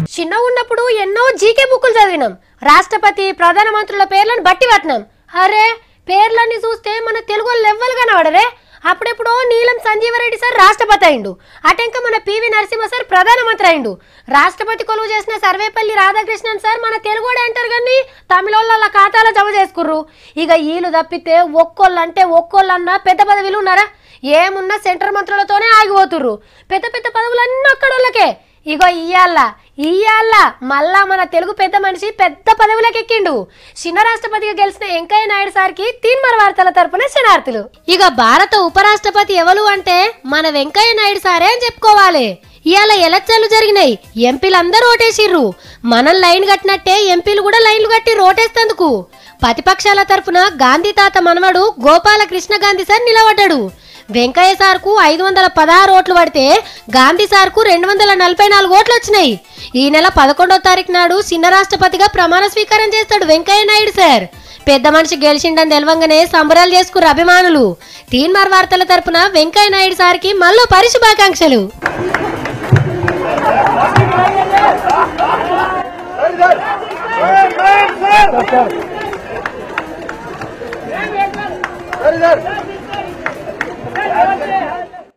చిన్న ఉన్నప్పుడు ఎన్నో జీకే బుక్కులు చదివినాం రాష్ట్రపతి ప్రధానమంత్రుల పేర్లను బట్టి పట్టినాం అరే పేర్లన్నీ చూస్తే మన తెలుగు లెవ్వలు కనబడరే అప్పుడెప్పుడో నీలం సంజీవరెడ్డి సార్ రాష్ట్రపతి అయిండు అటెంక మన పివి నరసింహ సార్ ప్రధానమంత్రి అయిండు రాష్ట్రపతి కొలువు చేసిన సర్వేపల్లి రాధాకృష్ణన్ సార్ మన తెలుగు అంటారు కానీ తమిళోళ్ళ ఖాతాలో జమ చేసుకుర్రు ఇక వీళ్ళు తప్పితే ఒక్కోళ్ళు అంటే ఒక్కోళ్ళన్నా పెద్ద పదవిలు ఉన్నారా ఏమున్నా సెంటర్ మంత్రులతోనే ఆగిపోతుర్రు పెద్ద పెద్ద పదవులన్నీ అక్కడోళ్ళకే ఇగో ఇయ్యాల ఇయ్యాల మళ్ళా మన తెలుగు పెద్ద మనిషి పెద్ద పదవులకు ఎక్కిండు చిన్న రాష్ట్రపతిగా గెలిచిన వెంకయ్య నాయుడు సార్కి తీన్మర వార్తల తరపున శనార్థులు ఇక భారత ఉపరాష్ట్రపతి ఎవరు అంటే మన వెంకయ్య నాయుడు సారే అని చెప్పుకోవాలి ఇవాళ ఎలక్షన్లు జరిగినాయి ఎంపీలందరూ ఓటేసిర్రు మనం లైన్ కట్టినట్టే ఎంపీలు కూడా లైన్లు కట్టి రోటేస్తేందుకు ప్రతిపక్షాల తరపున గాంధీ తాత మనవడు గోపాల కృష్ణ గాంధీ సార్ నిలబడ్డాడు వెంకయ్య సార్కు ఐదు వందల పదహారు ఓట్లు పడితే గాంధీ సార్కు రెండు వందల నలభై నాలుగు ఓట్లు వచ్చినాయి ఈ నెల పదకొండో తారీఖు నాడు చిన్న రాష్ట్రపతిగా ప్రమాణ స్వీకారం చేస్తాడు వెంకయ్య నాయుడు సార్ పెద్ద మనిషి గెలిచిండని తెలవంగానే సంబరాలు చేసుకురు అభిమానులు తీన్మార్ వార్తల తరపున వెంకయ్య నాయుడు సార్కి మళ్ళీ పరిశుభాకాంక్షలు సరే సార్